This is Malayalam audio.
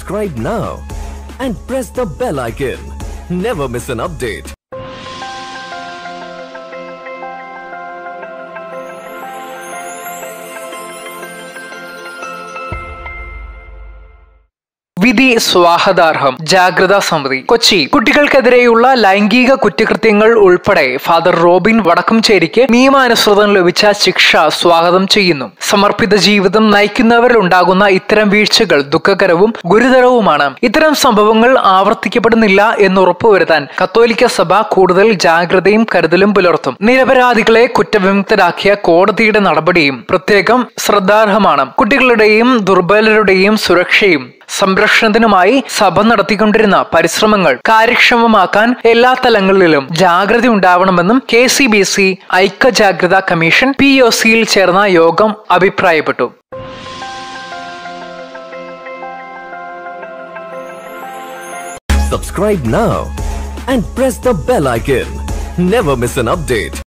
Subscribe now and press the bell icon. Never miss an update. വിധി സ്വാഗതാർഹം ജാഗ്രതാ സമിതി കൊച്ചി കുട്ടികൾക്കെതിരെയുള്ള ലൈംഗിക കുറ്റകൃത്യങ്ങൾ ഉൾപ്പെടെ ഫാദർ റോബിൻ വടക്കുംചേരിക്ക് നിയമാനുസൃതം ലഭിച്ച ശിക്ഷ സ്വാഗതം ചെയ്യുന്നു സമർപ്പിത ജീവിതം നയിക്കുന്നവരിൽ ഉണ്ടാകുന്ന ഇത്തരം വീഴ്ചകൾ ദുഃഖകരവും ഗുരുതരവുമാണ് ഇത്തരം സംഭവങ്ങൾ ആവർത്തിക്കപ്പെടുന്നില്ല എന്ന് ഉറപ്പുവരുത്താൻ കത്തോലിക്ക സഭ കൂടുതൽ ജാഗ്രതയും കരുതലും പുലർത്തും നിരപരാധികളെ കുറ്റവിമുക്തരാക്കിയ കോടതിയുടെ നടപടിയും പ്രത്യേകം ശ്രദ്ധാർഹമാണ് കുട്ടികളുടെയും ദുർബലരുടെയും സുരക്ഷയും സംരക്ഷണത്തിനുമായി സഭ നടത്തിക്കൊണ്ടിരുന്ന പരിശ്രമങ്ങൾ കാര്യക്ഷമമാക്കാൻ എല്ലാ തലങ്ങളിലും ജാഗ്രത ഉണ്ടാവണമെന്നും കെ സി ബി സി ഐക്യ ജാഗ്രതാ കമ്മീഷൻ പി ഒ സിയിൽ ചേർന്ന യോഗം അഭിപ്രായപ്പെട്ടു Subscribe now and press the bell icon. Never miss an update.